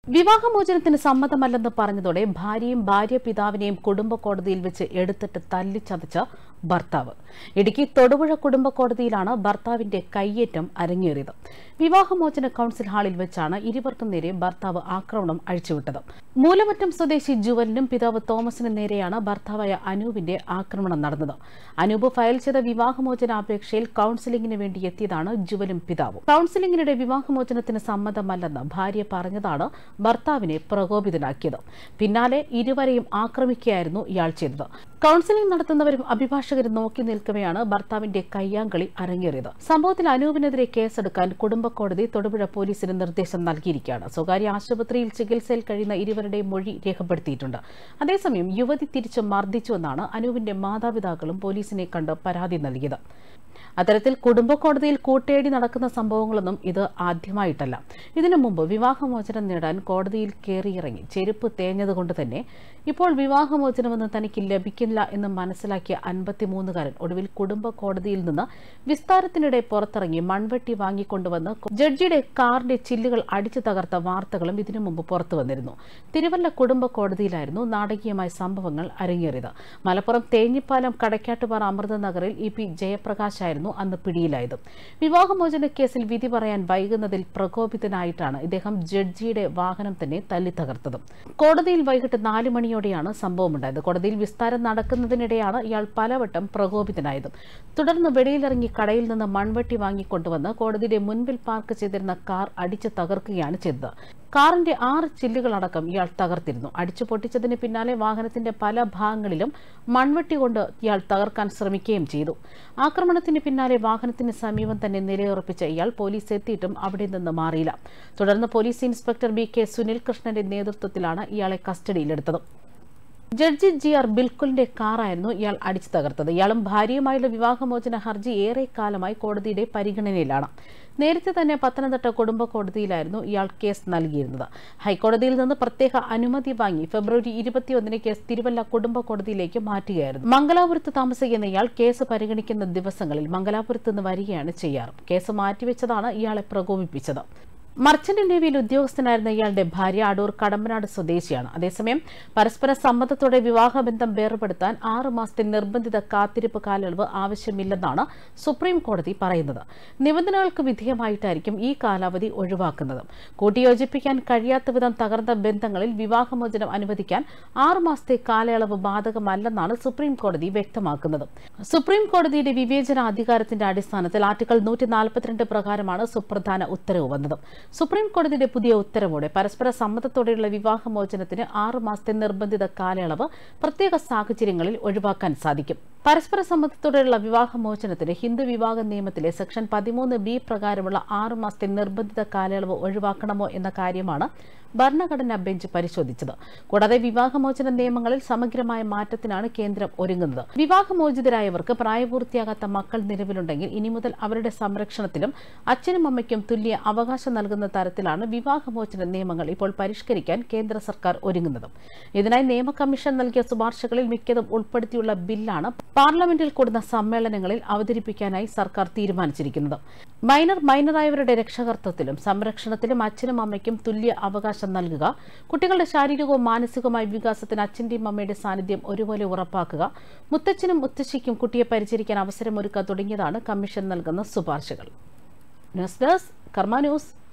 വിവാഹമോചനത്തിന് സമ്മതമല്ലെന്ന് പറഞ്ഞതോടെ ഭാര്യയും ഭാര്യ പിതാവിനെയും കുടുംബ കോടതിയിൽ വെച്ച് എടുത്തിട്ട് തല്ലിച്ചതച്ച ഭർത്താവ് ഇടുക്കി തൊടുപുഴ കുടുംബ കോടതിയിലാണ് ഭർത്താവിന്റെ കയ്യേറ്റം അരങ്ങേറിയത് വിവാഹമോചന കൌൺസിൽ ഹാളിൽ വെച്ചാണ് ഇരുവർക്കും നേരെ ഭർത്താവ് ആക്രമണം അഴിച്ചുവിട്ടത് മൂലമറ്റം സ്വദേശി ജുവലിനും പിതാവ് തോമസിനും നേരെയാണ് ഭർത്താവായ അനൂപിന്റെ ആക്രമണം നടന്നത് അനൂപ് ഫയൽ ചെയ്ത വിവാഹമോചന അപേക്ഷയിൽ കൌൺസിലിംഗിന് വേണ്ടി എത്തിയതാണ് ജുവലും പിതാവും കൌൺസിലിംഗിനിടെ വിവാഹമോചനത്തിന് സമ്മതമല്ലെന്ന് ഭാര്യ പറഞ്ഞതാണ് ഭർത്താവിനെ പ്രകോപിതനാക്കിയത് പിന്നാലെ ഇരുവരെയും ആക്രമിക്കുകയായിരുന്നു ഇയാൾ ചെയ്തത് കൌൺസിലിംഗ് നടത്തുന്നവരും അഭിഭാഷകരും നോക്കി നിൽക്കവെയാണ് ഭർത്താവിന്റെ കയ്യാങ്കളി അരങ്ങേറിയത് സംഭവത്തിൽ അനൂപിനെതിരെ കേസെടുക്കാൻ കുടുംബ കോടതി തൊടുപുഴ പോലീസിന് നിർദ്ദേശം നൽകിയിരിക്കുകയാണ് സ്വകാര്യ ആശുപത്രിയിൽ ചികിത്സയിൽ കഴിയുന്ന ഇരുവരുടെയും മൊഴി രേഖപ്പെടുത്തിയിട്ടുണ്ട് അതേസമയം യുവതി തിരിച്ച് മർദ്ദിച്ചുവെന്നാണ് അനൂപിന്റെ മാതാപിതാക്കളും പോലീസിനെ കണ്ട് പരാതി നൽകിയത് അത്തരത്തിൽ കുടുംബ കോടതിയിൽ കൂട്ടേടി നടക്കുന്ന സംഭവങ്ങളൊന്നും ഇത് ആദ്യമായിട്ടല്ല ഇതിനു മുമ്പ് വിവാഹമോചനം നേടാൻ കോടതിയിൽ കയറിയിറങ്ങി ചെരുപ്പ് തേഞ്ഞതുകൊണ്ട് തന്നെ ഇപ്പോൾ വിവാഹമോചനമൊന്നും തനിക്ക് ലഭിക്കില്ല എന്ന് മനസ്സിലാക്കിയ അൻപത്തിമൂന്നുകാരൻ ഒടുവിൽ കുടുംബ കോടതിയിൽ നിന്ന് വിസ്താരത്തിനിടെ പുറത്തിറങ്ങി മൺവെട്ടി വാങ്ങിക്കൊണ്ടുവന്ന് ജഡ്ജിയുടെ കാറിന്റെ ചില്ലുകൾ അടിച്ചു തകർത്ത വാർത്തകളും ഇതിനു മുമ്പ് പുറത്തു വന്നിരുന്നു തിരുവല്ല കുടുംബ കോടതിയിലായിരുന്നു നാടകീയമായ സംഭവങ്ങൾ അരങ്ങേറിയത് മലപ്പുറം തേഞ്ഞിപ്പാലം കടക്കാട്ടുപാറ അമൃതനഗറിൽ ഇ പി ജയപ്രകാശായിരുന്നു അന്ന് പിടിയിലായത് വിവാഹമോചന കേസിൽ വിധി പറയാൻ വൈകുന്നതിൽ പ്രകോപിതനായിട്ടാണ് ഇദ്ദേഹം ജഡ്ജിയുടെ വാഹനം തന്നെ തല്ലി തകർത്തത് കോടതിയിൽ വൈകിട്ട് നാല് മണിയോടെയാണ് സംഭവമുണ്ടായത് കോടതിയിൽ വിസ്താരം നടക്കുന്നതിനിടെയാണ് ഇയാൾ പലവട്ടം പ്രകോപിതനായത് തുടർന്ന് വെളിയിലിറങ്ങി കടയിൽ നിന്ന് മൺവെട്ടി വാങ്ങിക്കൊണ്ടുവന്ന് കോടതിയുടെ മുൻപിൽ പാർക്ക് ചെയ്തിരുന്ന കാർ അടിച്ച് തകർക്കുകയാണ് ചെയ്തത് കാറിന്റെ ആറ് ചില്ലുകളടക്കം ഇയാൾ തകർത്തിരുന്നു അടിച്ചു പൊട്ടിച്ചതിന് പിന്നാലെ വാഹനത്തിന്റെ പല ഭാഗങ്ങളിലും മൺവെട്ടി കൊണ്ട് ഇയാൾ തകർക്കാൻ ശ്രമിക്കുകയും ചെയ്തു ആക്രമണത്തിന് പിന്നാലെ വാഹനത്തിന് സമീപം തന്നെ നിലയുറപ്പിച്ച ഇയാൾ പോലീസ് എത്തിയിട്ടും അവിടെ നിന്ന് മാറിയില്ല തുടർന്ന് police inspector B K Sunil കൃഷ്ണന്റെ നേതൃത്വത്തിലാണ് ഇയാളെ കസ്റ്റഡിയിലെടുത്തത് ജഡ്ജി ജി ആർ ബിൽക്കുലിന്റെ കാറായിരുന്നു ഇയാൾ അടിച്ചു തകർത്തത് ഇയാളും ഭാര്യയുമായുള്ള വിവാഹമോചന ഹർജി ഏറെ കാലമായി കോടതിയുടെ പരിഗണനയിലാണ് നേരത്തെ തന്നെ പത്തനംതിട്ട കുടുംബ കോടതിയിലായിരുന്നു ഇയാൾ കേസ് നൽകിയിരുന്നത് ഹൈക്കോടതിയിൽ നിന്ന് പ്രത്യേക അനുമതി വാങ്ങി ഫെബ്രുവരി ഇരുപത്തിയൊന്നിന് കേസ് തിരുവല്ല കുടുംബ കോടതിയിലേക്ക് മാറ്റുകയായിരുന്നു മംഗലാപുരത്ത് താമസിക്കുന്ന ഇയാൾ കേസ് പരിഗണിക്കുന്ന ദിവസങ്ങളിൽ മംഗലാപുരത്ത് നിന്ന് വരികയാണ് ചെയ്യാറ് കേസ് മാറ്റിവെച്ചതാണ് ഇയാളെ പ്രകോപിപ്പിച്ചത് മർച്ചന്റ് നേവിയിൽ ഉദ്യോഗസ്ഥനായിരുന്ന ഇയാളുടെ ഭാര്യ അടൂർ കടമ്പനാട് സ്വദേശിയാണ് അതേസമയം പരസ്പര സമ്മതത്തോടെ വിവാഹബന്ധം വേർപെടുത്താൻ ആറ് മാസത്തെ നിർബന്ധിത കാത്തിരിപ്പ് കാലയളവ് ആവശ്യമില്ലെന്നാണ് സുപ്രീം കോടതി പറയുന്നത് നിബന്ധനകൾക്ക് വിധേയമായിട്ടായിരിക്കും ഈ കാലാവധി ഒഴിവാക്കുന്നത് കൂട്ടിയോജിപ്പിക്കാൻ കഴിയാത്ത വിധം തകർന്ന ബന്ധങ്ങളിൽ വിവാഹമോചനം അനുവദിക്കാൻ ആറ് മാസത്തെ കാലയളവ് ബാധകമല്ലെന്നാണ് സുപ്രീം കോടതി വ്യക്തമാക്കുന്നത് സുപ്രീം കോടതിയുടെ വിവേചന അധികാരത്തിന്റെ അടിസ്ഥാനത്തിൽ ആർട്ടിക്കിൾ നൂറ്റി നാൽപ്പത്തിരണ്ട് പ്രകാരമാണ് സുപ്രധാന ഉത്തരവ് വന്നത് സുപ്രീം കോടതിയുടെ പുതിയ ഉത്തരവോടെ പരസ്പര സമ്മതത്തോടെയുള്ള വിവാഹമോചനത്തിന് ആറ് മാസത്തെ നിർബന്ധിത കാലയളവ് പ്രത്യേക സാഹചര്യങ്ങളിൽ ഒഴിവാക്കാൻ സാധിക്കും പരസ്പര സമ്മതത്തോടെയുള്ള വിവാഹമോചനത്തിന് ഹിന്ദു വിവാഹ നിയമത്തിലെ സെക്ഷൻ പതിമൂന്ന് ബി പ്രകാരമുള്ള ആറ് മാസത്തെ നിർബന്ധിത കാലയളവ് ഒഴിവാക്കണമോ എന്ന കാര്യമാണ് ഭരണഘടനാ ബെഞ്ച് പരിശോധിച്ചത് കൂടാതെ വിവാഹമോചന നിയമങ്ങളിൽ സമഗ്രമായ മാറ്റത്തിനാണ് കേന്ദ്രം ഒരുങ്ങുന്നത് വിവാഹമോചിതരായവർക്ക് പ്രായപൂർത്തിയാകാത്ത മക്കൾ നിലവിലുണ്ടെങ്കിൽ ഇനി മുതൽ അവരുടെ സംരക്ഷണത്തിലും അച്ഛനും അമ്മയ്ക്കും തുല്യ അവകാശം നൽകുന്ന തരത്തിലാണ് വിവാഹമോചന നിയമങ്ങൾ ഇപ്പോൾ പരിഷ്കരിക്കാൻ കേന്ദ്ര സർക്കാർ ഒരുങ്ങുന്നത് ഇതിനായി നിയമ കമ്മീഷൻ നൽകിയ ശുപാർശകളിൽ മിക്കതും ഉൾപ്പെടുത്തിയുള്ള ബില്ലാണ് പാർലമെന്റിൽ കൂടുന്ന സമ്മേളനങ്ങളിൽ അവതരിപ്പിക്കാനായി സർക്കാർ തീരുമാനിച്ചിരിക്കുന്നത് മൈനർ മൈനറായവരുടെ രക്ഷകർത്തത്തിലും സംരക്ഷണത്തിലും അച്ഛനും അമ്മയ്ക്കും തുല്യ അവകാശം നൽകുക കുട്ടികളുടെ ശാരീരികവും മാനസികവുമായ വികാസത്തിന് അച്ഛന്റെയും അമ്മയുടെ സാന്നിധ്യം ഒരുപോലെ ഉറപ്പാക്കുക മുത്തച്ഛനും മുത്തശ്ശിക്കും കുട്ടിയെ പരിചരിക്കാൻ അവസരമൊരുക്കുക തുടങ്ങിയതാണ് കമ്മീഷൻ നൽകുന്ന ശുപാർശകൾ ന്യൂസ് ഡെസ്ക് കർമ്മ ന്യൂസ്